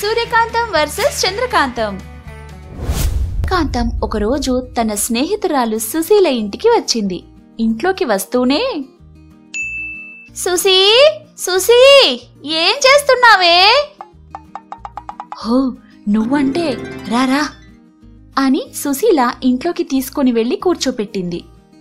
సూర్యకాంతం versus చంద్రకాంతం కాంతం ఒకరోజు తన స్నేహితురాలు సుశీల ఇంటికి వచ్చింది ఇంట్లోకి వస్తూనే సుశీ సుశీ ఏం చేస్తున్నావే హో నువ్వంటే రారా అని సుశీల ఇంట్లోకి తీసుకొని వెళ్లి కూర్చోపెట్టింది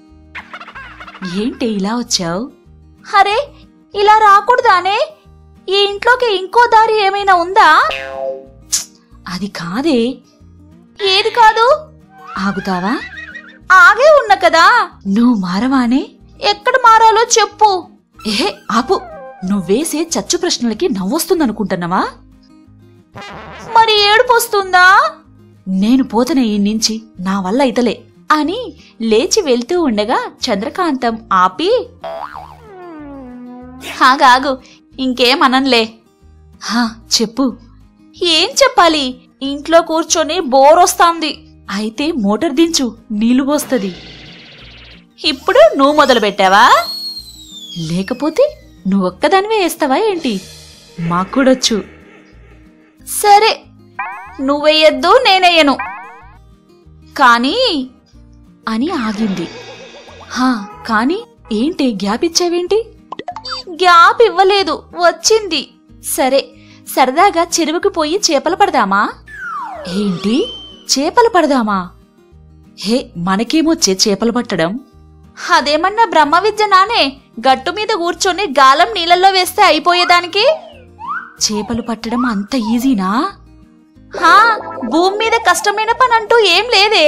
ఏంటి ఇలా వచ్చావు అరే ఇలా రాకూడదానే ఈ ఇంట్లోకి ఇంకో దారి ఏమైనా ఉందా ఛ్, అది కాదే ఏది కాదు ఆగుతావా ఆగే ఉన్నా కదా నువ్వు మారవానే ఎక్కడ మారాలో చెప్పు ఏ ఆపు నువ్వేసే చచ్చు ప్రశ్నలకి నవ్వొస్తుందనుకుంటున్నావా మరి ఏడుపు వస్తుందా నేను పోతనే ఈ నుంచి నా వల్ల ఇతలే అని లేచి వెళ్తూ ఉండగా చంద్రకాంతం ఆపి ఆగాగు ఇంకేమనంలే హా చెప్పు ఏం చెప్పాలి ఇంట్లో కూర్చొని బోర్ వస్తాంది అయితే మోటార్ దించు నీళ్లు పోస్తుంది ఇప్పుడు నువ్వు మొదలు పెట్టావా లేకపోతే నువ్వొక్కదానివే వేస్తావా ఏంటి మాక్కూడొచ్చు సరే నువ్వెయ్యొద్దు నేనెయ్యను కానీ అని ఆగింది హా కాని ఏంటి గ్యాప్ ఇచ్చావేంటి గ్యాప్ ఇవ్వలేదు వచ్చింది సరే సరదాగా చెరువుకి పోయి చేపలు పడదామా ఏంటి చేపలు పడదామా హే మనకేమొచ్చే చేపలు పట్టడం అదేమన్నా బ్రహ్మ విద్య నానే గట్టు మీద కూర్చొని గాలం నీళ్ళల్లో వేస్తే అయిపోయేదానికి చేపలు పట్టడం అంత ఈజీనా హా భూమి మీద కష్టమైన పని అంటూ ఏం లేదే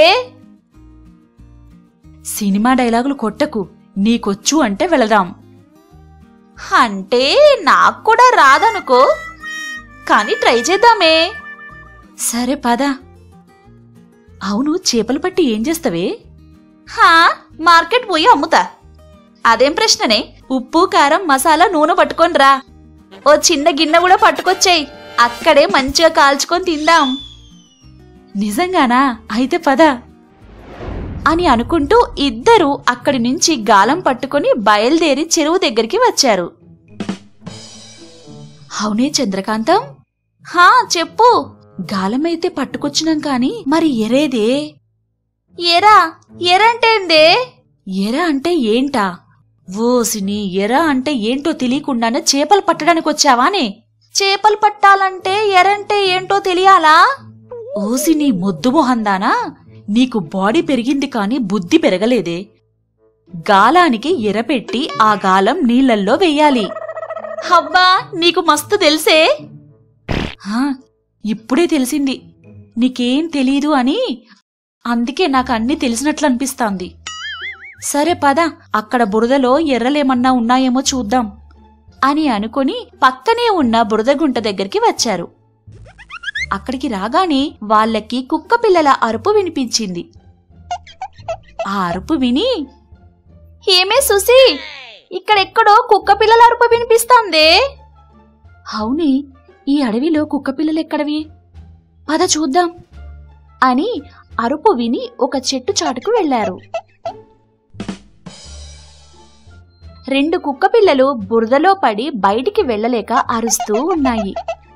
సినిమా డైలాగులు కొట్టకు నీకొచ్చు అంటే వెళదాం అంటే నాకు కూడా రాదనుకో కానీ ట్రై చేద్దామే సరే పద అవును చేపలు పట్టి ఏం చేస్తావే హా మార్కెట్ పోయి అమ్ముతా అదేం ప్రశ్ననే ఉప్పు కారం మసాలా నూనె పట్టుకొని రా ఓ చిన్న గిన్నె కూడా పట్టుకొచ్చేయ్ అక్కడే మంచిగా కాల్చుకొని తిందాం నిజంగానా అయితే పద అని అనుకుంటూ ఇద్దరూ అక్కడి నుంచి గాలం పట్టుకొని బయలుదేరి చెరువు దగ్గరికి వచ్చారు అవునే చంద్రకాంతం హా చెప్పు గాలమైతే పట్టుకొచ్చినాం కాని మరి ఎరేదే ఎరా ఎరంటేందే ఎర అంటే ఏంటా ఓసిని ఎర అంటే ఏంటో తెలియకుండానే చేపలు పట్టడానికి వచ్చావానే చేపలు పట్టాలంటే ఎరంటే ఏంటో తెలియాలా ఓసిని మొద్దు మొహందానా నీకు బాడీ పెరిగింది కాని బుద్ధి పెరగలేదే గాలానికి ఎరపెట్టి ఆ గాలం నీళ్ళల్లో వెయ్యాలి హబ్బా నీకు మస్తు తెలుసే హా, ఇప్పుడే తెలిసింది నీకేం తెలీదు అని అందుకే నాకు అన్నీ తెలిసినట్లు అనిపిస్తాంది సరే పద అక్కడ బురదలో ఎర్రలేమన్నా ఉన్నాయేమో చూద్దాం అని అనుకుని పక్కనే ఉన్న బురదగుంట దగ్గరికి వచ్చారు అక్కడికి రాగానే వాళ్ళకి కుక్క పిల్లల అరుపు వినిపించింది ఆ అరుపు విని ఏమే సుసి ఇక్కడెక్కడో కుక్క పిల్లల అరుపు వినిపిస్తాందే అవునే ఈ అడవిలో కుక్క పిల్లలెక్కడవి పద చూద్దాం అని అరుపు విని ఒక చెట్టు చాటుకు వెళ్లారు రెండు కుక్క పిల్లలు బురదలో పడి బయటికి వెళ్ళలేక అరుస్తూ ఉన్నాయి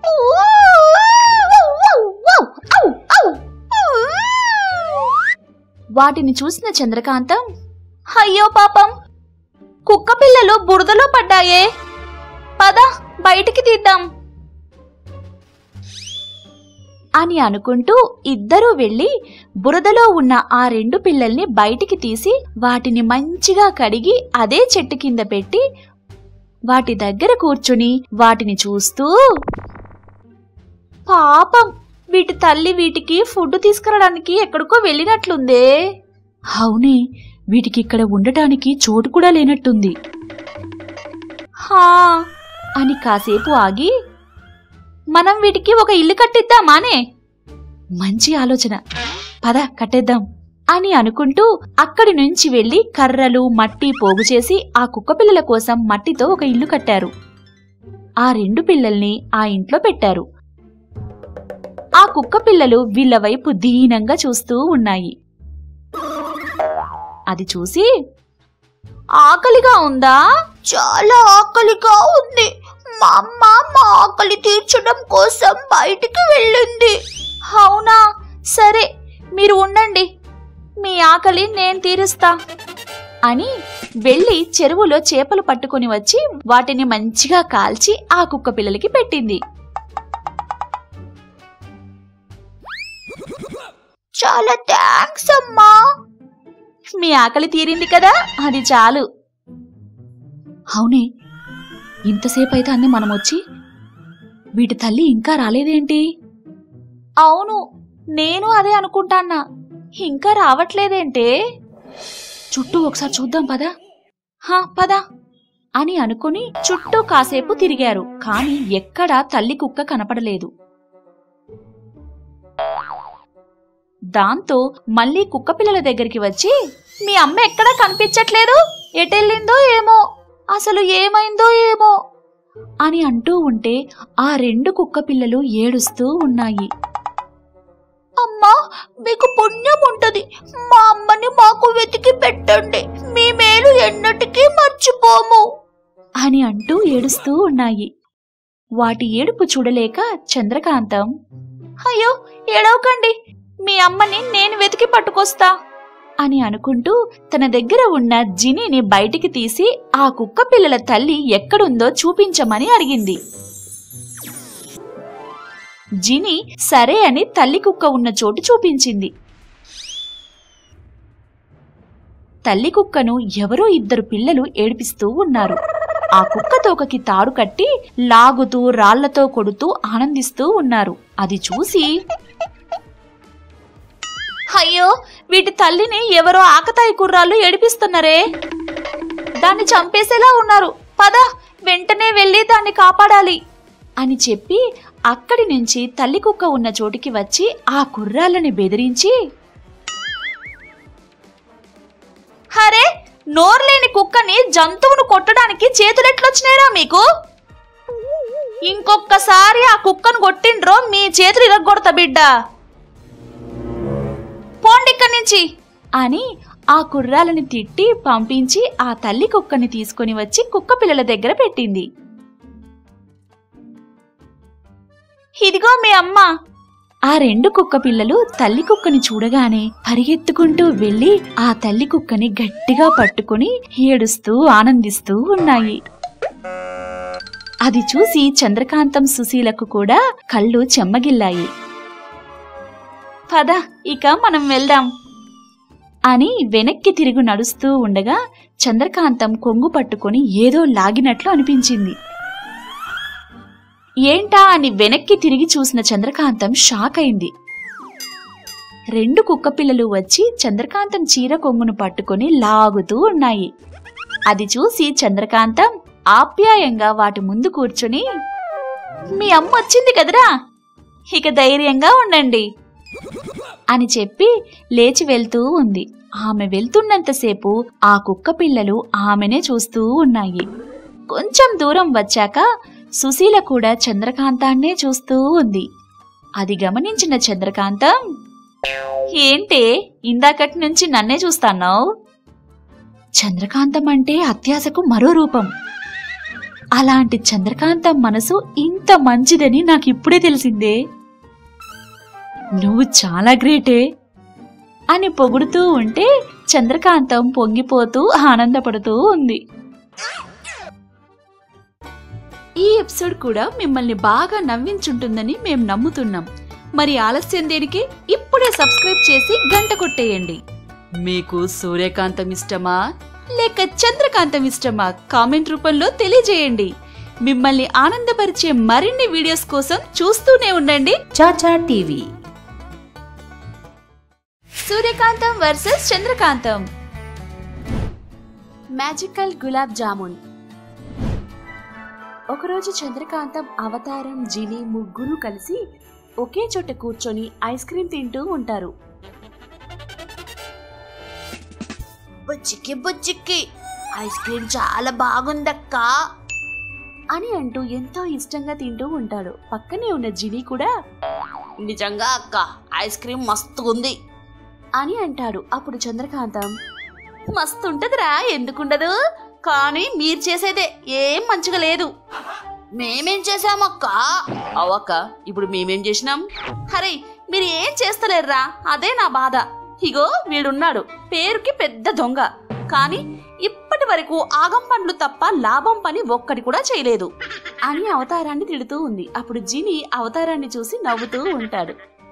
వాటిని చూసిన చంద్రకాంతం అయ్యో పాపం కుక్క పిల్లలు బురదలో పడ్డాయే పద బయటికి తీద్దాం అని అనుకుంటూ ఇద్దరూ వెళ్లి బురదలో ఉన్న ఆ రెండు పిల్లల్ని బయటికి తీసి వాటిని మంచిగా కడిగి అదే చెట్టు కింద పెట్టి వాటి దగ్గర కూర్చుని వాటిని చూస్తూ పాపం వీటి తల్లి వీటికి ఫుడ్ తీసుకురావడానికి ఎక్కడికో వెళ్ళినట్లుందే అవునే వీటికి ఇక్కడ ఉండటానికి చోటు కూడా లేనట్టుంది హా అని కాసేపు ఆగి మనం వీటికి ఒక ఇల్లు కట్టిద్దామానే మంచి ఆలోచన పద కట్టేద్దాం అని అనుకుంటూ అక్కడి నుంచి వెళ్లి కర్రలు మట్టి పోగు చేసి ఆ కుక్క పిల్లల కోసం మట్టితో ఒక ఇల్లు కట్టారు ఆ రెండు పిల్లల్ని ఆ ఇంట్లో పెట్టారు ఆ కుక్క పిల్లలు వీళ్ళ వైపు దీనంగా చూస్తూ ఉన్నాయి అది చూసి ఆకలిగా ఉందా చాలా ఆకలిగా ఉంది మా అమ్మ మా ఆకలి తీర్చడం కోసం బయటికి వెళ్ళింది అవునా సరే మీరు ఉండండి మీ ఆకలి నేను తీరుస్తా అని వెళ్ళి చెరువులో చేపలు పట్టుకొని వచ్చి వాటిని మంచిగా కాల్చి ఆ కుక్క పిల్లలకి పెట్టింది చాలా థ్యాంక్స్ అమ్మా మీ ఆకలి తీరింది కదా అది చాలు అవునే ఇంతసేపు అయితే అంది మనం వచ్చి వీటి తల్లి ఇంకా రాలేదేంటి అవును నేను అదే అనుకుంటాన్నా ఇంకా రావట్లేదేంటే చుట్టూ ఒకసారి చూద్దాం పదా హా పదా అని అనుకుని చుట్టూ కాసేపు తిరిగారు కాని ఎక్కడా తల్లి కుక్క కనపడలేదు దాంతో మళ్ళీ కుక్క పిల్లల దగ్గరికి వచ్చి మీ అమ్మ ఎక్కడా కనిపించట్లేదు ఎటెళ్ళిందో ఏమో అసలు ఏమైందో ఏమో అని అంటూ ఉంటే ఆ రెండు కుక్క పిల్లలు ఏడుస్తూ ఉన్నాయి అమ్మా మీకు పుణ్యం ఉంటది మా అమ్మని మాకు వెతికి పెట్టండి మీ మేలు ఎన్నటికీ మర్చిపోము అని అంటూ ఏడుస్తూ ఉన్నాయి వాటి ఏడుపు చూడలేక చంద్రకాంతం అయ్యో ఏడవకండి మీ అమ్మని నేను వెతికి పట్టుకొస్తా అని అనుకుంటూ తన దగ్గర ఉన్న జినీని బయటికి తీసి ఆ కుక్క పిల్లల తల్లి ఎక్కడుందో చూపించమని అడిగింది జిని సరే అని తల్లి కుక్క ఉన్న చోటు చూపించింది తల్లి కుక్కను ఎవరో ఇద్దరు పిల్లలు ఏడిపిస్తూ ఉన్నారు ఆ కుక్క తోకకి తాడు కట్టి లాగుతూ రాళ్లతో కొడుతూ ఆనందిస్తూ ఉన్నారు అది చూసి అయ్యో వీటి తల్లిని ఎవరో ఆకతాయి కుర్రాళ్ళు ఏడిపిస్తున్నారే దాన్ని చంపేసేలా ఉన్నారు పద వెంటనే వెళ్ళి దాన్ని కాపాడాలి అని చెప్పి అక్కడి నుంచి తల్లి కుక్క ఉన్న చోటికి వచ్చి ఆ కుర్రాళ్ళని బెదిరించి హరే నోర్లేని కుక్కని జంతువును కొట్టడానికి చేతులెట్లొచ్చినారా మీకు ఇంకొక్కసారి ఆ కుక్కను కొట్టిండ్రో మీ చేతులు ఇరగొడతా బిడ్డ పోండి ఇక్కడి నుంచి అని ఆ కుర్రాలని తిట్టి పంపించి ఆ తల్లి కుక్కని తీసుకొని వచ్చి కుక్క పిల్లల దగ్గర పెట్టింది ఇదిగో మీ అమ్మ ఆ రెండు కుక్క పిల్లలు తల్లి కుక్కని చూడగానే పరిగెత్తుకుంటూ వెళ్లి ఆ తల్లి కుక్కని గట్టిగా పట్టుకుని ఏడుస్తూ ఆనందిస్తూ ఉన్నాయి అది చూసి చంద్రకాంతం సుశీలకు కూడా కళ్ళు చెమ్మగిల్లాయి పద ఇక మనం వెళ్దాం అని వెనక్కి తిరిగి నడుస్తూ ఉండగా చంద్రకాంతం కొంగు పట్టుకొని ఏదో లాగినట్లు అనిపించింది ఏంటా అని వెనక్కి తిరిగి చూసిన చంద్రకాంతం షాక్ అయింది రెండు కుక్కపిల్లలు వచ్చి చంద్రకాంతం చీర కొంగును పట్టుకొని లాగుతూ ఉన్నాయి అది చూసి చంద్రకాంతం ఆప్యాయంగా వాటి ముందు కూర్చుని మీ అమ్మ వచ్చింది కదరా ఇక ధైర్యంగా ఉండండి అని చెప్పి లేచి వెళ్తూ ఉంది ఆమె వెళ్తున్నంతసేపు ఆ కుక్క పిల్లలు ఆమెనే చూస్తూ ఉన్నాయి కొంచెం దూరం వచ్చాక సుశీల కూడా చంద్రకాంతాన్నే చూస్తూ ఉంది అది గమనించిన చంద్రకాంతం ఏంటే ఇందాకటి నుంచి నన్నే చూస్తాన్నావు చంద్రకాంతం అంటే అత్యాశకు మరో రూపం అలాంటి చంద్రకాంతం మనసు ఇంత మంచిదని నాకు ఇప్పుడే తెలిసిందే నువ్వు చాలా గ్రేటే అని పొగుడుతూ ఉంటే చంద్రకాంతం పొంగిపోతూ ఆనందపడుతూ ఉంది ఈ ఎపిసోడ్ కూడా మిమ్మల్ని బాగా నవ్వించుంటుందని మేం నమ్ముతున్నాం మరి ఆలస్యం దేనికి ఇప్పుడే సబ్స్క్రైబ్ చేసి గంట కొట్టేయండి మీకు సూర్యకాంతం ఇష్టమా లేక చంద్రకాంతం ఇష్టమా కామెంట్ రూపంలో తెలియజేయండి మిమ్మల్ని ఆనందపరిచే మరిన్ని వీడియోస్ కోసం చూస్తూనే ఉండండి Chacha TV Suryakantham versus Chandrakantham magical gulab jamun ఒకరోజు చంద్రకాంతం అవతారం జిని ముగ్గురు కలిసి ఒకే చోట కూర్చొని ఐస్ క్రీం తింటూ ఉంటారు బుజ్జికి బుజ్జికి ఐస్ క్రీమ్ చాలా బాగుందక్క అని అంటూ ఎంతో ఇష్టంగా తింటూ ఉంటాడు పక్కనే ఉన్న జిని కూడా నిజంగా అక్క ఐస్ క్రీమ్ మస్తుగుంది అని అంటాడు అప్పుడు చంద్రకాంతం మస్తుంటదిరా ఎందుకుండదు కానీ మీరు చేసేదే ఏం మంచిగా లేదు మేమేం చేసామక్క అవక్క ఇప్పుడు మేమేం చేసినాం హరే మీరు ఏం చేస్తలేర్రా అదే నా బాధ ఇగో వీడున్నాడు పేరుకి పెద్ద దొంగ కానీ ఇప్పటి వరకు ఆగం పనులు తప్ప లాభం పని ఒక్కటి కూడా చేయలేదు అని అవతారాన్ని తిడుతూ ఉంది అప్పుడు జిని అవతారాన్ని చూసి నవ్వుతూ ఉంటాడు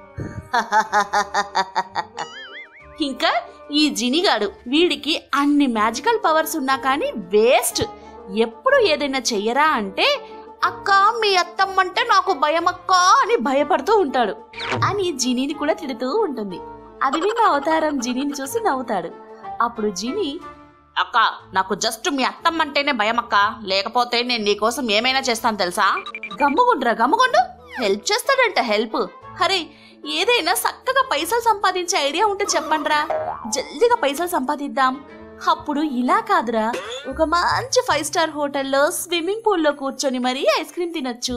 ఇంకా ఈ జినిగాడు వీడికి అన్ని మ్యాజికల్ పవర్స్ ఉన్నా కానీ వేస్ట్ ఎప్పుడు ఏదైనా చెయ్యరా అంటే అక్క మీ అత్తమ్మంటే నాకు భయం అక్క అని భయపడుతూ ఉంటాడు అని జినీని కూడా తిడుతూ ఉంటుంది అది విన్న అవతారం జినీని చూసి నవ్వుతాడు అప్పుడు జిని అక్క నాకు జస్ట్ మీ అత్తమ్మంటేనే భయం అక్క లేకపోతే నేను నీకోసం ఏమైనా చేస్తాను తెలుసా గమ్ముగుండ్రా గమ్ముగుండు హెల్ప్ చేస్తాడంట హెల్ప్ హరే ఏదైనా చక్కగా పైసలు సంపాదించే ఐడియా ఉంటే చెప్పండ్రా జల్దిగా పైసలు సంపాదిద్దాం అప్పుడు ఇలా కాదురా ఒక మంచి ఫైవ్ స్టార్ హోటల్లో స్విమ్మింగ్ పూల్లో కూర్చొని మరీ ఐస్ క్రీమ్ తినొచ్చు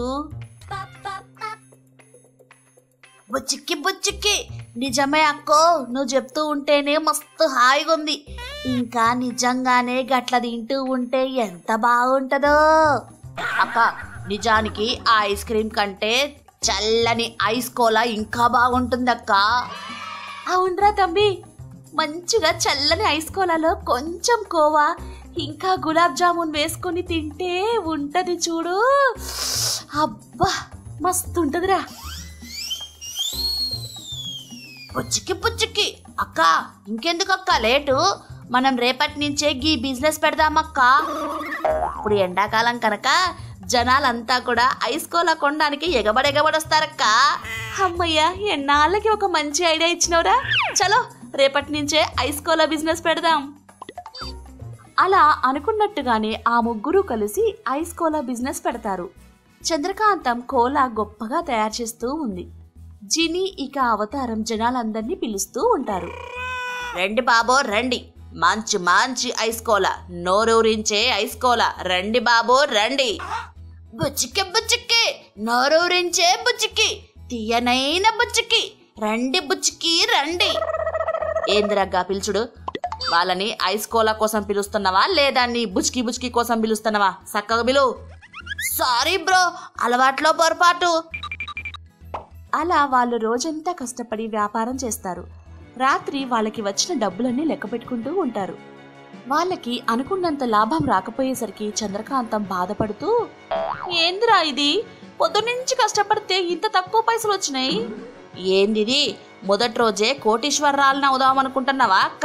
బుచ్చిక్కి బుచ్చిక్కి నిజమే అక్కో నువ్వు చెప్తూ ఉంటేనే మస్తు హాయిగా ఉంది ఇంకా నిజంగానే గట్ల తింటూ ఉంటే ఎంత బాగుంటదో అక్క నిజానికి ఆ ఐస్ క్రీమ్ కంటే చల్లని ఐస్ కోలా ఇంకా బాగుంటుంది అక్క అవునరా తమ్మి మంచిగా చల్లని ఐస్ కోలాలో కొంచెం కోవా ఇంకా గులాబ్ జామున్ వేసుకొని తింటే ఉంటది చూడు అబ్బా మస్తు ఉంటదిరా పుచ్చికి పుచ్చికి అక్క ఇంకెందుకు అక్క లేటు మనం రేపటి నుంచే గీ బిజినెస్ పెడదామక్క ఇప్పుడు ఎండాకాలం కనుక జనాలంతా కూడా ఐస్ కోలా కొనడానికి ఎగబడి ఎగబడొస్తారక్క అమ్మయ్య ఎన్నాళ్ళకి ఒక మంచి ఐడియా ఇచ్చినవురా చలో రేపటి నుంచే ఐస్ కోలా బిజినెస్ పెడదాం అలా అనుకున్నట్టుగానే ఆ ముగ్గురు కలిసి ఐస్ కోలా బిజినెస్ పెడతారు చంద్రకాంతం కోలా గొప్పగా తయారు చేస్తూ ఉంది జిని ఇక అవతారం జనాలందరినీ పిలుస్తూ ఉంటారు రండి బాబో రండి మంచి మంచి ఐస్ కోలా నోరూరించే ఐస్ కోలా రండి బాబో రండి బుచ్చికి బుచ్చికి నోరూరించే బుచ్చికి తీయనైన బుచ్చికి రండి బుచ్చికి రండి ఏందిరగ్గా పిలుచుడు వాళ్ళని ఐస్ కోలా కోసం పిలుస్తున్నావా లేదా నీ బుచ్కి బుచ్కి కోసం పిలుస్తున్నావా చక్కగా పిలు సారీ బ్రో అలవాట్లో పొరపాటు అలా వాళ్ళు రోజంతా కష్టపడి వ్యాపారం చేస్తారు రాత్రి వాళ్ళకి వచ్చిన డబ్బులన్నీ లెక్క పెట్టుకుంటూ ఉంటారు వాళ్ళకి అనుకున్నంత లాభం రాకపోయేసరికి చంద్రకాంతం బాధపడుతూ ఏందిరా ఇది పొద్దునుంచి కష్టపడితే ఇంత తక్కువ పైసలు వచ్చినాయి ఏందిది మొదటి రోజే కోటీశ్వరరాలను అవుదాం అనుకుంటున్నావా అక్క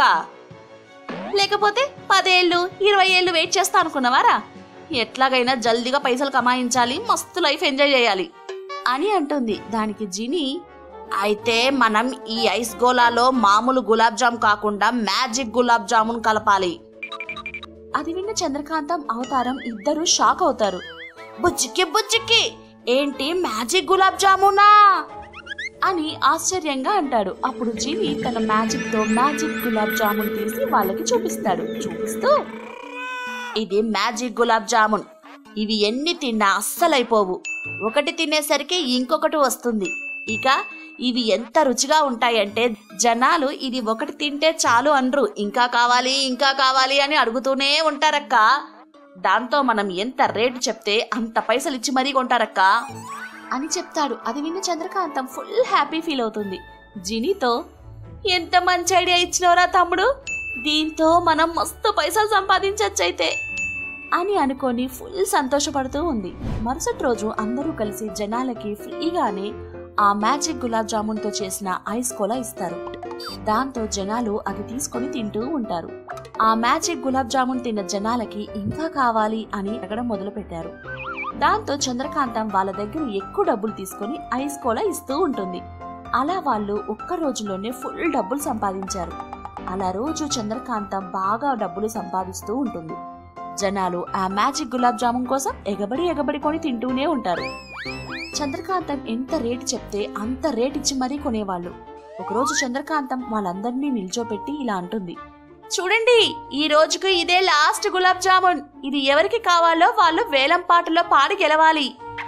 లేకపోతే పదేళ్ళు ఇరవై ఏళ్ళు వెయిట్ చేస్తా అనుకున్నావారా ఎట్లాగైనా జల్దిగా పైసలు కమాయించాలి మస్తు లైఫ్ ఎంజాయ్ చేయాలి అని అంటుంది దానికి జిని అయితే మనం ఈ ఐస్ గోలాలో మామూలు గులాబ్ జామ్ కాకుండా మ్యాజిక్ గులాబ్ జామున్ కలపాలి అది విన్న చంద్రకాంతం అవతారం ఇద్దరు షాక్ అవుతారు బుచ్చికి బుచ్చికి ఏంటి మ్యాజిక్ గులాబ్ జామునా అని ఆశ్చర్యంగా అంటాడు అప్పుడు జిని తన మ్యాజిక్ తో మ్యాజిక్ గులాబ్ జామున్ తీసి వాళ్ళకి చూపిస్తాడు చూపిస్తూ ఇది మ్యాజిక్ గులాబ్ జామున్ ఇవి ఎన్ని తిన్నా అస్సలైపోవు ఒకటి తినేసరికి ఇంకొకటి వస్తుంది ఇక ఇవి ఎంత రుచిగా ఉంటాయంటే జనాలు ఇది ఒకటి తింటే చాలు అనరు ఇంకా కావాలి ఇంకా కావాలి అని అడుగుతూనే ఉంటారక్క దాంతో మనం ఎంత రేటు చెప్తే అంత పైసలు ఇచ్చి మరీ కొంటారక్క అని చెప్తాడు అది విన్న చంద్రకాంతం ఫుల్ హ్యాపీ ఫీల్ అవుతుంది జినీతో ఎంత మంచి ఐడియా ఇచ్చినవరా తమ్ముడు దీంతో మనం మస్తు పైసలు సంపాదించచ్చైతే అని అనుకొని ఫుల్ సంతోషపడుతూ ఉంది మరుసటి రోజు అందరూ కలిసి జనాలకి ఫ్రీగానే ఆ మ్యాజిక్ గులాబ్ జామున్తో చేసిన ఐస్ కోలా ఇస్తారు దాంతో జనాలు అది తీసుకొని తింటూ ఉంటారు ఆ మ్యాజిక్ గులాబ్ జామున్ తిన్న జనాలకి ఇంకా కావాలి అని అడగడం మొదలు పెట్టారు దాంతో చంద్రకాంతం వాళ్ళ దగ్గర ఎక్కువ డబ్బులు తీసుకొని ఐస్ కోలా ఇస్తూ ఉంటుంది అలా వాళ్ళు ఒక్క రోజులోనే ఫుల్ డబ్బులు సంపాదించారు అలా రోజు చంద్రకాంతం బాగా డబ్బులు సంపాదిస్తూ ఉంటుంది జనాలు ఆ మ్యాజిక్ గులాబ్ జామున్ కోసం ఎగబడి ఎగబడి కొని తింటూనే ఉంటారు చంద్రకాంతం ఎంత రేటు చెప్తే అంత రేట్ ఇచ్చి మరీ కొనేవాళ్ళు ఒకరోజు చంద్రకాంతం వాళ్ళందరినీ నిల్చోపెట్టి ఇలా అంటుంది చూడండి ఈ రోజుకు ఇదే లాస్ట్ గులాబ్ జామున్ ఇది ఎవరికి కావాలో వాళ్ళు వేలం పాటలో పాడి గెలవాలి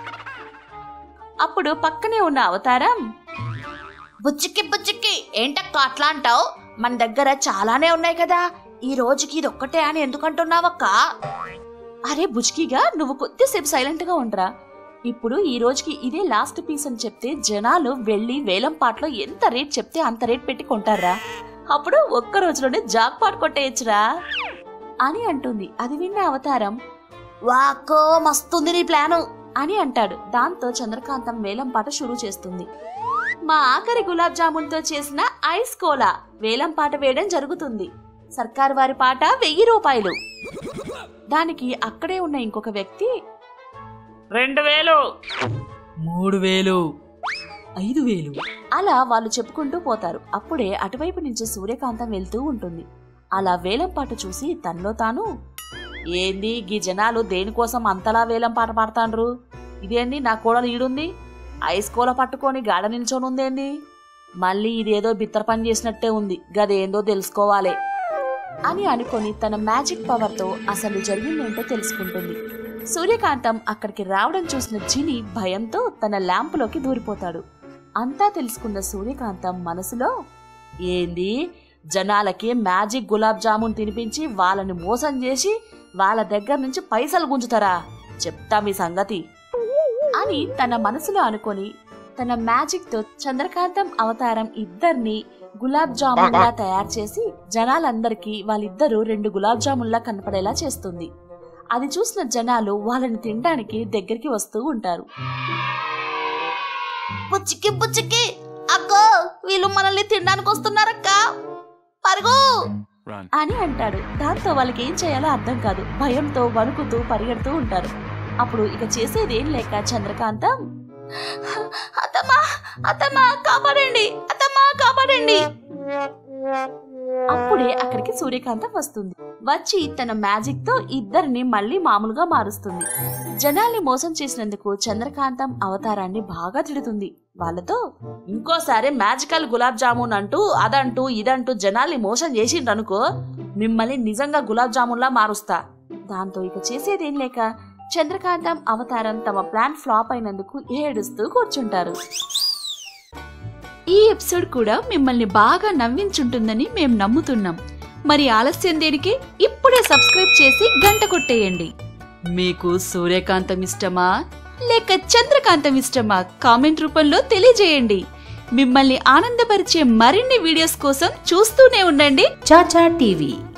అప్పుడు పక్కనే ఉన్న అవతారం బుచ్చికి బుచ్చికి ఏంటక్క అట్లా అంటావు మన దగ్గర చాలానే ఉన్నాయి కదా ఈ రోజుకి ఇది ఒక్కటే అని ఎందుకంటున్నావక్క అరే బుజ్కిగా నువ్వు కొద్దిసేపు సైలెంట్ గా ఉండరా ఇప్పుడు ఈ రోజుకి ఇదే లాస్ట్ పీస్ అని చెప్తే జనాలు వెళ్ళి వేలం పాటలో ఎంత రేట్ చెప్తే అంత రేట్ పెట్టి కొంటారా అప్పుడు ఒక్క రోజులోనే జాక్ పాట్ కొట్టేయచ్చురా అని అంటుంది అది విన్న అవతారం వాకో మస్తుంది నీ ప్లాను అని అంటాడు దాంతో చంద్రకాంతం వేలం పాట షురూ చేస్తుంది మా ఆఖరి గులాబ్ జామున్తో చేసిన ఐస్ కోలా వేలం పాట వేయడం జరుగుతుంది సర్కార్ వారి పాట వెయ్యి రూపాయలు దానికి అక్కడే ఉన్న ఇంకొక వ్యక్తి రెండు వేలు మూడు వేలు ఐదు వేలు అలా వాళ్ళు చెప్పుకుంటూ పోతారు అప్పుడే అటువైపు నుంచి సూర్యకాంతం వెళ్తూ ఉంటుంది అలా వేలం పాట చూసి తనలో తాను ఏంది గీ జనాలు దేనికోసం అంతలా వేలం పాట పాడతాండ్రు ఇదేంది నా కోడలు ఈడుంది ఐస్ కోల పట్టుకొని గాడ నిల్చొనుందేంది మళ్ళీ ఇదేదో బిత్తర పని చేసినట్టే ఉంది గదేందో తెలుసుకోవాలే అని అనుకొని తన మ్యాజిక్ పవర్తో అసలు జరిగిందేంటో తెలుసుకుంటుంది సూర్యకాంతం అక్కడికి రావడం చూసిన జిని భయంతో తన ల్యాంపులోకి దూరిపోతాడు అంతా తెలుసుకున్న సూర్యకాంతం మనసులో ఏంది జనాలకి మ్యాజిక్ గులాబ్ జామున్ తినిపించి వాళ్ళని మోసం చేసి వాళ్ళ దగ్గర నుంచి పైసలు గుంజుతారా చెప్తా మీ సంగతి అని తన మనసులో అనుకొని తన మ్యాజిక్ తో చంద్రకాంతం అవతారం ఇద్దరిని గులాబ్ జామున్లా తయారు చేసి జనాలందరికీ వాళ్ళిద్దరూ రెండు గులాబ్ జామున్లా కనపడేలా చేస్తుంది అది చూసిన జనాలు వాళ్ళని తినడానికి దగ్గరికి వస్తూ ఉంటారు పుచ్చికి పుచ్చికి అక్కో వీళ్ళు మనల్ని తినడానికి వస్తున్నారక్క పరుగు Run. అని అంటాడు దాంతో వాళ్ళకి ఏం చేయాలో అర్థం కాదు భయంతో వణుకుతూ పరిగెడుతూ ఉంటారు అప్పుడు ఇక చేసేదేం లేక చంద్రకాంతం అత్తమ్మా అత్తమ్మా కాపాడండి అత్తమ్మా కాపాడండి అప్పుడే అక్కడికి సూర్యకాంతం వస్తుంది వచ్చి తన మ్యాజిక్ తో ఇద్దరిని మళ్ళీ మామూలుగా మారుస్తుంది జనాల్ని మోసం చేసినందుకు చంద్రకాంతం అవతారాన్ని బాగా తిడుతుంది వాళ్ళతో ఇంకోసారి మ్యాజికల్ గులాబ్ జామున్ అంటూ అదంటూ ఇదంటూ జనాల్ని మోసం చేసిండ్రనుకో మిమ్మల్ని నిజంగా గులాబ్ జామున్లా మారుస్తా దాంతో ఇక చేసేదేం లేక చంద్రకాంతం అవతారం తమ ప్లాన్ ఫ్లాప్ అయినందుకు ఏడుస్తూ కూర్చుంటారు ఈ ఎపిసోడ్ కూడా మిమ్మల్ని బాగా నవ్వించుంటుందని మేం నమ్ముతున్నాం మరి ఆలస్యం దేనికి ఇప్పుడే సబ్స్క్రైబ్ చేసి గంట కొట్టేయండి మీకు సూర్యకాంతం ఇష్టమా లేక చంద్రకాంతం ఇష్టమా కామెంట్ రూపంలో తెలియజేయండి మిమ్మల్ని ఆనందపరిచే మరిన్ని వీడియోస్ కోసం చూస్తూనే ఉండండి చాచా టీవీ